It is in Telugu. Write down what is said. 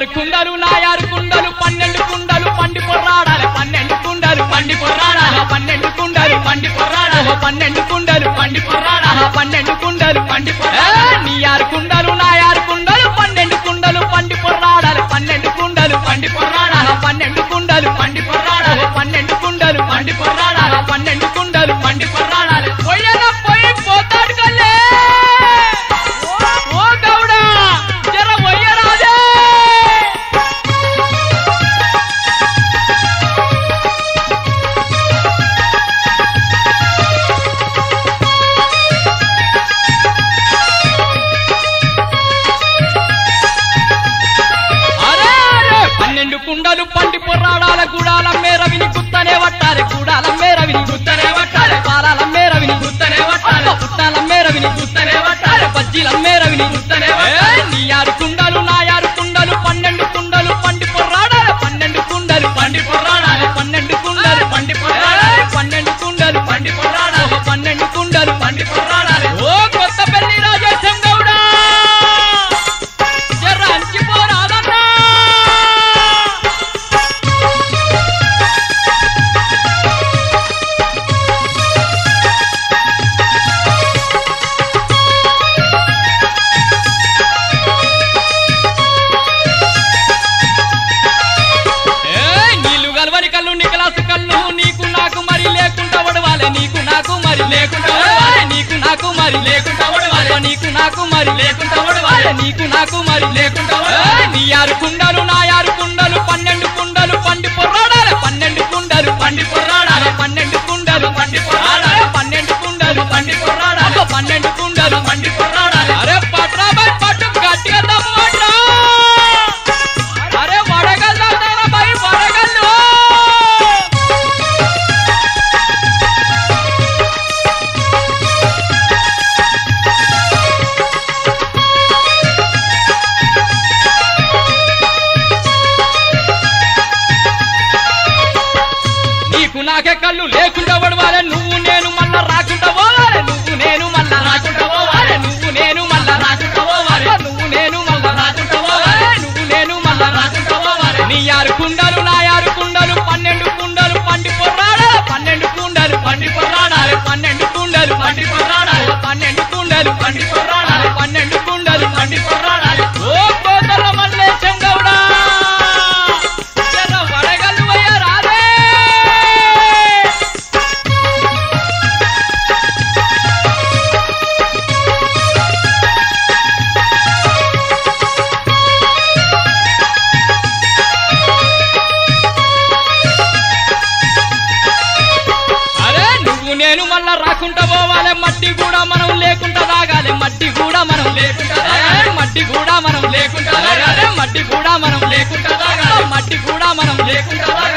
ఆరు కుండలు నాయారు కుండలు పన్నెండు కుండలు పండి పొర్రాడాలి పన్నెండు కుండలు పండి పొర్రాడాలి పన్నెండు కుండలు పండి పొర్రాడాలి పన్నెండు కుండలు పండి పొర్రాడాలి పన్నెండు కుండలు పండి పొర్రాడాలి నీ ఆరు కుండలు నాయారు కుండలు పన్నెండు కుండలు పండి పొర్రాడాలి పన్నెండు కుండలు పండి పొర్రాడాలి పన్నెండు కుండలు పండి పొర్రాడాలి పన్నెండు కుండలు పండి పొర్రాడాలి పన్నెండు కుండలు పండి పొర్రాడాలి పొయ్యన పొయ్యి పోతాడు కల్లే ఓ గౌడా జర పొయ్యరాదే అరే అరే పన్నెండు కుండలు పండి పొర్రాడాల గుడాల మేరవిని గుత్తనే వట్టారే గుడాల మేరవిని గుత్తనే వట్టారే పాలాల మేరవిని గుత్తనే వట్టారే పుట్టాల మేరవిని గుత్తనే వట్టారే బజ్జీల మేరవిని గుత్తనే వట్టారే నీ ఆరు కుండలు నా ఆరు కుండలు పన్నెండు కుండలు పండి పొర్రాడాల పన్నెండు కుండలు పండి పొర్రాడాల పన్నెండు కుండలు పండి పొర్రాడాల పన్నెండు కుండలు పండి పొర్రాడాల పన్నెండు కుండలు పండి పొర్రాడాల ఓ కొత్త పెళ్లి రాజేశం గౌడా జర్రాంచి పోరాదన్నా ఏయ్, నీళ్లు గలవని కళ్ళు నికలాసు కళ్ళు నీకు నాకు మరి లేకుండా వడవాలే నీకు నాకు మరి లేకుండా వడవాలే నీకు నాకు మరి లేకుండా వడవాలే నీకు నాకు మరి లేకుండా వడవాలే నీకు నాకు మరి లేకుండా వడవాలే నీ ఆరు కుండలు నా ఆరు కుండలు పన్నెండు కుండలు పండి పొర్రాడాలి పన్నెండు కుండలు పండి పొర్రాడాలి పన్నెండు కుండలు పండి పొర్రాడాలి పన్నెండు కుండలు పండి పొర్రాడాలి పన్నెండు కుండలు పండి పొర్రాడాలి అరే పట్రా బై పట్టు గట్టిగా దమ్ముట్రా అరే వడగల్లు అంటారా భయ్ వడగల్లు నీకు నాకే కళ్ళు లేకుండా పడవాలే నువ్వు నేను మళ్ళా రాకుండా పోవాలే నువ్వు నేను మళ్ళా రాకుండా పోవాలే నువ్వు నేను మళ్ళా రాకుండా పోవాలే నువ్వు నేను మళ్ళా రాకుండా పోవాలే నువ్వు నేను మళ్ళా రాకుండా పోవాలే నీ ఆరు కుండలు నా ఆరు కుండలు పన్నెండు కుండలు పండి పొర్రాడాలి పన్నెండు కుండలు పండి పొర్రాడాలి పన్నెండు కుండలు పండి పొర్రాడాలి పన్నెండు కుండలు పండి పొర్రాడాలి పన్నెండు కుండలు పండి పొర్రాడాలి ఓ కోతల మల్లేశం గౌడా జర వడగల్లు అయ్య రాదే అరే నువ్వు నేను మళ్ళా రాకుండా పోవాలి మట్టి కూడా మనం లేకుండా తాగాలి మట్టి కూడా మనం లేకుండా తాగాలి మట్టి కూడా మనం లేకుండా తాగాలి మట్టి కూడా మనం లేకుండా తాగాలి మట్టి కూడా మనం లేకుండా తాగాలి